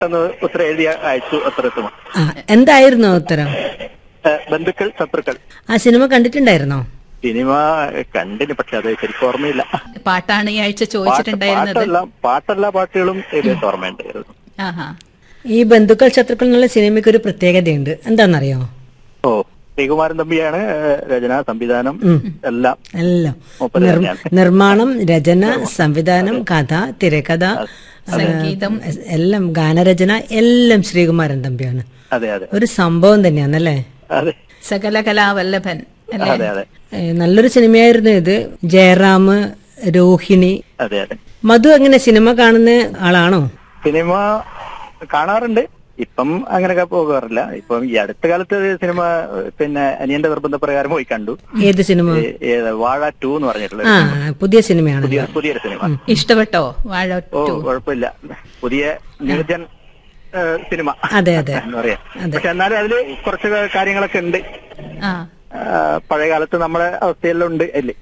പെട്ടെന്ന് ഉത്തരം എഴുതി അയച്ചു അത്ര എത്തുമോ ആ, എന്തായിരുന്നു ഉത്തരം ബന്ധുക്കൾ ശത്രുക്കൾ ആ സിനിമ കണ്ടിട്ടുണ്ടായിരുന്നോ സിനിമ കണ്ടിന് പക്ഷെ അത് ശരിക്കും ഓർമ്മയില്ല പാട്ടാണ് ഈ ആഴ്ച പാട്ട് ചോദിച്ചിട്ടുണ്ടായിരുന്നത് പാട്ടെല്ലാം പാട്ടെല്ലാ പാട്ടുകളും ഏകദേശം ഓർമ്മയുണ്ട് ആഹാ ഈ ബന്ധുക്കൾ ശത്രുക്കൾ എന്നുള്ള സിനിമയ്ക്ക് ഒരു പ്രത്യേകതയുണ്ട് എന്താണെന്നറിയോ ഓ ശ്രീകുമാരൻ തമ്പിയാണ് ഏഹ്, രചന സംവിധാനം എല്ലാം എല്ലാം മൂപ്പര് നിർ- തന്നെയാണ്. നിർമ്മാണം രചന സംവിധാനം കഥ തിരക്കഥ സംഗീതം ആ, എല്ലാം ഗാനരചന എല്ലാം ശ്രീകുമാരൻ തമ്പിയാണ് അതെ അതെ ഒരു സംഭവം തന്നെയാണല്ലേ അതെ സകല കലാവല്ലഭൻ അല്ലേ അതെ അതെ ഏ, നല്ലൊരു സിനിമയായിരുന്നു ഇത് ജയറാം രോഹിണി അതെ അതെ മധു എങ്ങനെ സിനിമ കാണുന്ന ആളാണോ സിനിമ കാണാറുണ്ട് ഇപ്പം അങ്ങനെയൊക്കെ പോകാറില്ല ഇപ്പം ഈ അടുത്ത കാലത്ത് ഒരു സിനിമ ഏഹ്, പിന്നെ അനിയന്റെ നിർബന്ധപ്രകാരം പോയി കണ്ടു ഏത് സിനിമ ഏ- ഏത് വാഴ ടു എന്ന് പറഞ്ഞിട്ടുള്ള ആ പുതിയ സിനിമയാണ് പുതിയ പുതിയൊരു സിനിമ ഇഷ്ടപ്പെട്ടോ വാഴ ഓ ടു കുഴപ്പമില്ല പുതിയ ന്യൂജൻ ഏഹ്, സിനിമ അതെ അതെ എന്ന് പറയാം അതെ. പക്ഷെ എന്നാലും അതില് കുറച്ച് കാര്യങ്ങളൊക്കെ ഉണ്ട് ആ ആ, പഴയ കാലത്ത് നമ്മുടെ അവസ്ഥയെല്ലാം ഉണ്ട് അല്ലേ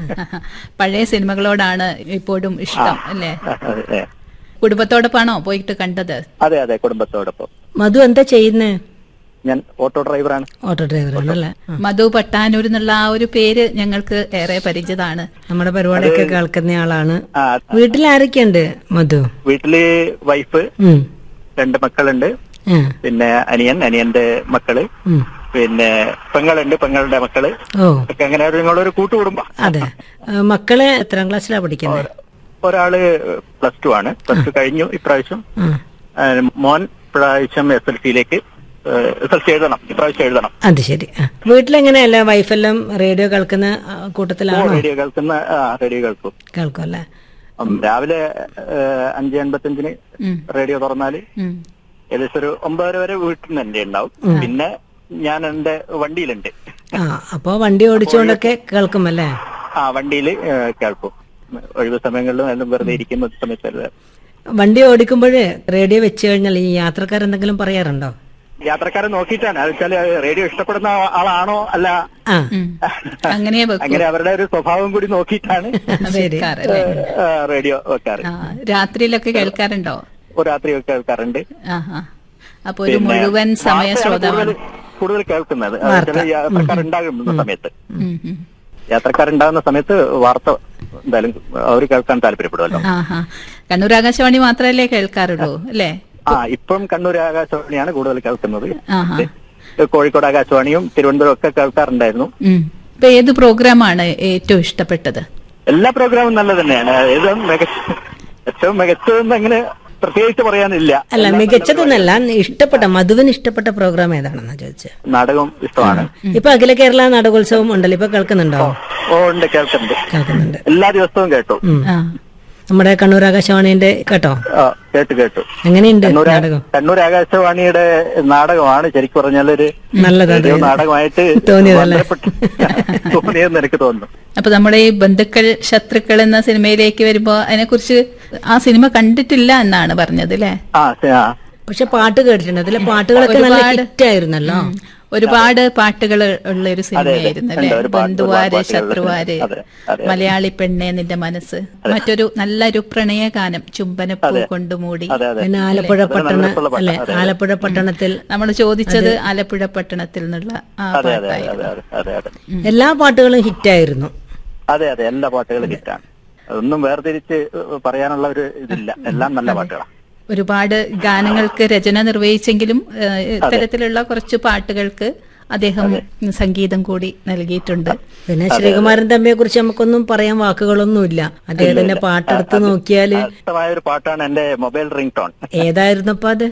പഴയ സിനിമകളോടാണ് ഇപ്പോഴും ഇഷ്ടം അല്ലേ അതെ കുടുംബത്തോടൊപ്പാണോ പോയിട്ട് കണ്ടത് അതെ അതെ കുടുംബത്തോടൊപ്പം മധു എന്താ ചെയ്യുന്നേ ഞാൻ ഓട്ടോ ഡ്രൈവറാണ് ഓട്ടോ ഡ്രൈവറാണല്ലേ ആ. മധു പട്ടാനൂർ എന്നുള്ള ആ ഒരു പേര് ഞങ്ങൾക്ക് ഏറെ പരിചിതമാണ് നമ്മുടെ പരിപാടിയൊക്കെ കേൾക്കുന്ന ആളാണ് ആ വീട്ടിൽ ആരൊക്കെയുണ്ട് മധു വീട്ടില് വൈഫ് ഉം. രണ്ട് മക്കളുണ്ട് ആ. പിന്നെ അനിയൻ അനിയന്റെ മക്കള് ഉം. പിന്നെ പെങ്ങളുണ്ട് പെങ്ങളുടെ മക്കള് ഓ ഒക്കെ അങ്ങനെ ഒരു നിങ്ങളൊരു കൂട്ടുകുടുംബം അതെ ആ, മക്കളെ എത്രാം ക്ലാസ്സിലാ പഠിക്കുന്നത് ഒരാള് പ്ലസ് ടു ആണ് പ്ലസ് ടു കഴിഞ്ഞു ഇപ്രാവശ്യം ആ. ആ, മോൻ ഇപ്രാവശ്യം എസ് എൽ സിയിലേക്ക് എസ് എൽ സി എഴുതണം ഇപ്രാവശ്യം എഴുതണം അത് ശരി ആ. വീട്ടിലെങ്ങനെയല്ല വൈഫെല്ലാം റേഡിയോ കേൾക്കുന്ന ആ, കൂട്ടത്തിലാണോ റേഡിയോ കേൾക്കുന്ന ആ, റേഡിയോ കേൾക്കും കേൾക്കും അല്ലേ ഉം, രാവിലെ അഞ്ച് അൻപത്തഞ്ചിന് ഉം. റേഡിയോ തുറന്നാല് ഉം. ഏകദേശം ഒരു ഒമ്പതര വരെ വീട്ടിൽ നിന്ന് തന്നെ ഉണ്ടാവും പിന്നെ ഞാൻ എന്റെ വണ്ടിയിലുണ്ട് ആ അപ്പോ വണ്ടി ഓടിച്ചുകൊണ്ടൊക്കെ കേൾക്കുമല്ലേ ആ വണ്ടിയിൽ കേൾക്കും ഒഴിവ് സമയങ്ങളിലും എല്ലാം വെറുതെ ഇരിക്കുന്ന സമയത്ത് വണ്ടി ഓടിക്കുമ്പോഴേ റേഡിയോ വെച്ച് കഴിഞ്ഞാൽ ഈ യാത്രക്കാരെന്തെങ്കിലും പറയാറുണ്ടോ യാത്രക്കാരെ നോക്കിയിട്ടാണ് അത് വെച്ചാൽ റേഡിയോ ഇഷ്ടപ്പെടുന്ന ആ- ആളാണോ അല്ല ആ ഉം. അങ്ങനെ വെക്കും അങ്ങനെ അവരുടെ ഒരു സ്വഭാവം കൂടി നോക്കിയിട്ടാണ് ശരി വെക്കാറല്ലേ ആ, റേഡിയോ വെക്കാറ് ആ രാത്രിയിലൊക്കെ കേൾക്കാറുണ്ടോ ഒരു രാത്രി ഒക്കെ കേൾക്കാറുണ്ട് ആഹാ അപ്പൊ ഒരു മുഴുവൻ സമയ വാർത്തയാണ് ശ്രോതാവാണ് കൂടുതൽ കൂടുതൽ കേൾക്കുന്നത് അത് വെച്ചാല് യാത്രക്കാരുണ്ടാകുന്ന സമയത്ത് ഉം, ഉം. യാത്രക്കാരുണ്ടാകുന്ന സമയത്ത് വാർത്ത എന്തായാലും അവർ കേൾക്കാൻ താല്പര്യപ്പെടുമല്ലോ ആഹാ കണ്ണൂർ ആകാശവാണി മാത്രമല്ലേ കേൾക്കാറുള്ളൂ അല്ലേ ആ ഇപ്പം കണ്ണൂർ ആകാശവാണിയാണ് കൂടുതൽ കേൾക്കുന്നത് ആഹാ കോഴിക്കോട് ആകാശവാണിയും തിരുവനന്തപുരം ഒക്കെ കേൾക്കാറുണ്ടായിരുന്നു ഉം. ഇപ്പൊ ഏത് പ്രോഗ്രാമാണ് ഏറ്റവും ഇഷ്ടപ്പെട്ടത് എല്ലാ പ്രോഗ്രാമും നല്ല തന്നെയാണ് ഏറ്റവും മികച്ച ഏറ്റവും മികച്ചതെന്ന് അങ്ങനെ പ്രത്യേകിച്ച് പറയാനില്ല അല്ല മികച്ചതെന്നല്ല ഇഷ്ടപ്പെട്ട മധുവിന് ഇഷ്ടപ്പെട്ട പ്രോഗ്രാം ഏതാണെന്നാ ചോദിച്ചത് നാടകം ഇഷ്ടമാണ് ഇപ്പൊ അഖില കേരള നാടകോത്സവം ഉണ്ടല്ലോ ഇപ്പൊ കേൾക്കുന്നുണ്ടോ ഓ ഉണ്ട് കേൾക്കുന്നുണ്ട് കേൾക്കുന്നുണ്ട് എല്ലാ ദിവസവും കേട്ടു ഉം. ആ നമ്മുടെ കണ്ണൂർ ആകാശവാണിന്റെ കേട്ടോ ആ, കേട്ടു കേട്ടു എങ്ങനെയുണ്ട് കണ്ണൂർ നാടകം കണ്ണൂർ ആകാശവാണിയുടെ നാടകമാണ് ശരിക്കും പറഞ്ഞാലൊരു നല്ലത് റേഡിയോ നാടകമായിട്ട് തോന്നിയതല്ലേ? ബന്ധപ്പെട്ട് തോന്നിയതെന്ന് എനിക്ക് തോന്നുന്നു അപ്പൊ നമ്മുടെ ഈ ബന്ധുക്കൾ ശത്രുക്കൾ എന്ന സിനിമയിലേക്ക് വരുമ്പോ അതിനെക്കുറിച്ച് ആ സിനിമ കണ്ടിട്ടില്ല എന്നാണ് പറഞ്ഞത് അല്ലേ ആ ശ- ആ. പക്ഷെ പാട്ട് കേട്ടിട്ടുണ്ട് അതിലെ പാട്ടുകളൊക്കെ നല്ല ഒരുപാട് ഹിറ്റ് ആയിരുന്നല്ലോ ഒരുപാട് പാട്ടുകൾ ഉള്ള ഒരു സിനിമയായിരുന്നു അല്ലേ ഉണ്ട്. ഒരുപാട് ബന്ധുവാര് പാട്ടുകൾ. ശത്രുവാര് അതെ, അതെ. മലയാളി പെണ്ണെ നിന്റെ മനസ്സ് മറ്റൊരു നല്ലൊരു പ്രണയഗാനം ചുംബനപ്പൂ കൊണ്ടുമൂടി അതെ അതെ പിന്നെ ആലപ്പുഴ പട്ടണ നല്ല അല്ലെ പാട്ടാ. ആലപ്പുഴ പട്ടണത്തിൽ നമ്മൾ ചോദിച്ചത് ആലപ്പുഴ പട്ടണത്തിൽ നിന്നുള്ള ആ അതെ അതെ പാട്ടായിരുന്നു അതെ അതെ അതെ അതെ എല്ലാ പാട്ടുകളും ഹിറ്റായിരുന്നു അതെ അതെ എല്ലാ പാട്ടുകളും ഹിറ്റാണ് അതൊന്നും വേർതിരിച്ച് പറയാനുള്ള ഒരു ഇതില്ല എല്ലാം നല്ല പാട്ടുകളാണ് ഒരുപാട് ഗാനങ്ങൾക്ക് രചന നിർവഹിച്ചെങ്കിലും ഏഹ്, ഇത്തരത്തിലുള്ള കുറച്ച് പാട്ടുകൾക്ക് അദ്ദേഹം സംഗീതം കൂടി നൽകിയിട്ടുണ്ട് പിന്നെ ശ്രീകുമാരൻ തമ്പിയെ കുറിച്ച് നമുക്കൊന്നും പറയാൻ വാക്കുകളൊന്നുമില്ല അദ്ദേഹത്തിന്റെ പാട്ടെടുത്ത് നോക്കിയാല് ഇഷ്ടമായ ഒരു പാട്ടാണ് എന്റെ മൊബൈൽ റിംഗ് ടോൺ ഏതായിരുന്നപ്പോ അത്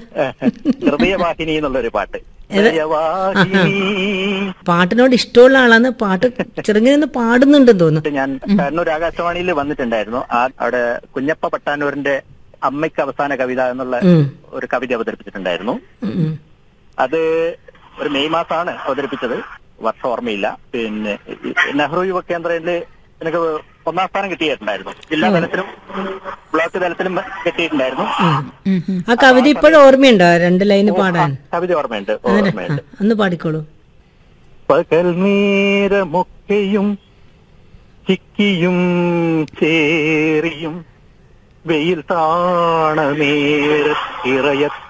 ഹൃദയവാഹിനി എന്നുള്ളൊരു പാട്ട് ഹൃദയവാഹിനി പാട്ടിനോട് ഇഷ്ടമുള്ള ആളാണ് പാട്ട് ചെറുങ്ങനെ പാടുന്നുണ്ടെന്ന് തോന്നുന്നു ഞാൻ കണ്ണൂർ ആകാശവാണിയിൽ വന്നിട്ടുണ്ടായിരുന്നു ആ അവിടെ കുഞ്ഞപ്പ പട്ടാനൂരിന്റെ അമ്മയ്ക്ക് അവസാന കവിത എന്നുള്ള ഉം. ഒരു കവിത അവതരിപ്പിച്ചിട്ടുണ്ടായിരുന്നു ഉം. അത് ഒരു മെയ് മാസമാണ് അവതരിപ്പിച്ചത് വർഷം ഓർമ്മയില്ല പിന്നെ ഈ നെഹ്റു യുവ കേന്ദ്രയില് എനിക്ക് ഒന്നാം സ്ഥാനം കിട്ടിയിട്ടുണ്ടായിരുന്നു ജില്ലാ തലത്തിലും ബ്ലോക്ക് തലത്തിലും കിട്ടിയിട്ടുണ്ടായിരുന്നു ഉം, ഉം. ആ കവിത ഇപ്പോഴും ഓർമ്മയുണ്ടോ രണ്ട് ലൈന് പാടാൻ കവിത ഓർമ്മയുണ്ട് ഓർമ്മയുണ്ട് ആ, ഒന്ന് പാടിക്കോളൂ പകൽ നേരമൊക്കെയും ചിക്കിയും ചേറിയും വെയിൽ താണ നേരത്തിറയത്ത